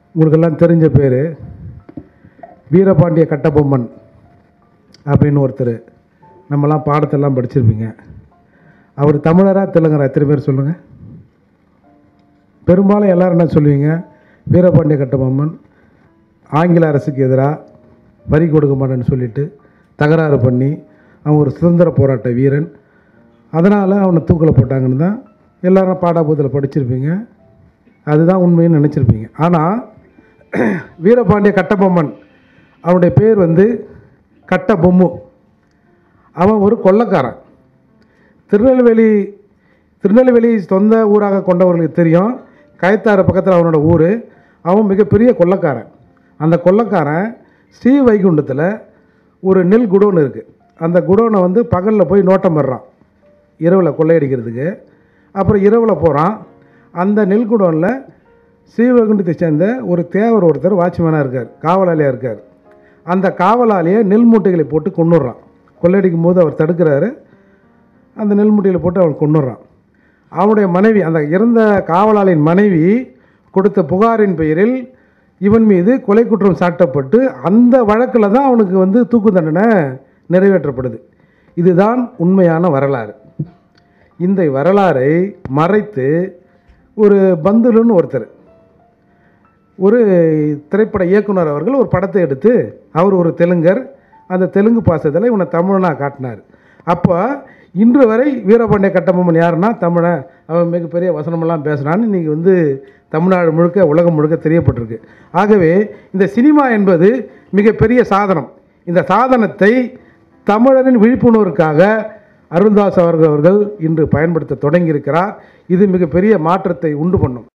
உங்களுக்கெல்லாம் தெரிஞ்ச பேர் வீரபாண்டிய கட்டபொம்மன் அப்படின்னு ஒருத்தர் நம்மலாம் பாடத்தெல்லாம் படிச்சிருப்பீங்க அவர் தமிழரா தெலுங்கரா எத்தனை பேர் சொல்லுங்கள் பெரும்பாலும் எல்லாரும் என்ன சொல்லுவீங்க வீரபாண்டிய கட்டபொம்மன் ஆங்கில அரசுக்கு எதிராக வரி கொடுக்க மாட்டேன்னு சொல்லிட்டு தகராறு பண்ணி அவன் ஒரு சுதந்திர போராட்ட வீரன் அதனால் அவனை தூக்கில் போட்டாங்கன்னு தான் எல்லாரும் பாடாபுத்தில் படிச்சிருப்பீங்க அதுதான் உண்மைன்னு நினச்சிருப்பீங்க ஆனால் வீரபாண்டிய கட்டபொம்மன் அவனுடைய பேர் வந்து கட்டபொம்மு அவன் ஒரு கொள்ளைக்காரன் திருநெல்வேலி திருநெல்வேலி சொந்த ஊராக கொண்டவர்களுக்கு தெரியும் கயத்தாறு பக்கத்தில் அவனோட ஊர் அவன் மிகப்பெரிய கொள்ளைக்காரன் அந்த கொள்ளைக்காரன் ஸ்ரீ வைகுண்டத்தில் ஒரு நெல் குடோன் இருக்குது அந்த குடோனை வந்து பகலில் போய் நோட்டம் வர்றான் இரவில் கொள்ளையடிக்கிறதுக்கு அப்புறம் இரவில் போகிறான் அந்த நெல் குடோனில் ஸ்ரீவைகுண்டத்தை சேர்ந்த ஒரு தேவர் ஒருத்தர் வாட்ச்மேனாக இருக்கார் காவலாளியாக இருக்கார் அந்த காவலாளியை நெல் மூட்டைகளை போட்டு கொண்டுடுறான் கொள்ளையடிக்கும் போது அவர் தடுக்கிறாரு அந்த நெல் மூட்டையில் போட்டு அவன் கொண்டுடுறான் அவனுடைய மனைவி அந்த இறந்த காவலாளியின் மனைவி கொடுத்த புகாரின் பெயரில் இவன் மீது கொலை குற்றம் சாட்டப்பட்டு அந்த வழக்கில் தான் அவனுக்கு வந்து தூக்கு தண்டனை நிறைவேற்றப்படுது இதுதான் உண்மையான வரலாறு இந்த வரலாறை மறைத்து ஒரு பந்துலுன்னு ஒருத்தர் ஒரு திரைப்பட இயக்குனர் அவர்கள் ஒரு படத்தை எடுத்து அவர் ஒரு தெலுங்கர் அந்த தெலுங்கு பாசத்தில் இவனை தமிழனாக காட்டினார் அப்போ இன்று வரை வீரபாண்டிய கட்டபொம்மன் யாருன்னா தமிழன் அவன் மிகப்பெரிய வசனமெல்லாம் பேசுகிறான்னு இன்றைக்கி வந்து தமிழ்நாடு முழுக்க உலகம் முழுக்க தெரியப்பட்டிருக்கு ஆகவே இந்த சினிமா என்பது மிகப்பெரிய சாதனம் இந்த சாதனத்தை தமிழரின் விழிப்புணர்வுக்காக அருள்தாஸ் அவர்கள் அவர்கள் இன்று பயன்படுத்த தொடங்கியிருக்கிறார் இது மிகப்பெரிய மாற்றத்தை உண்டு பண்ணும்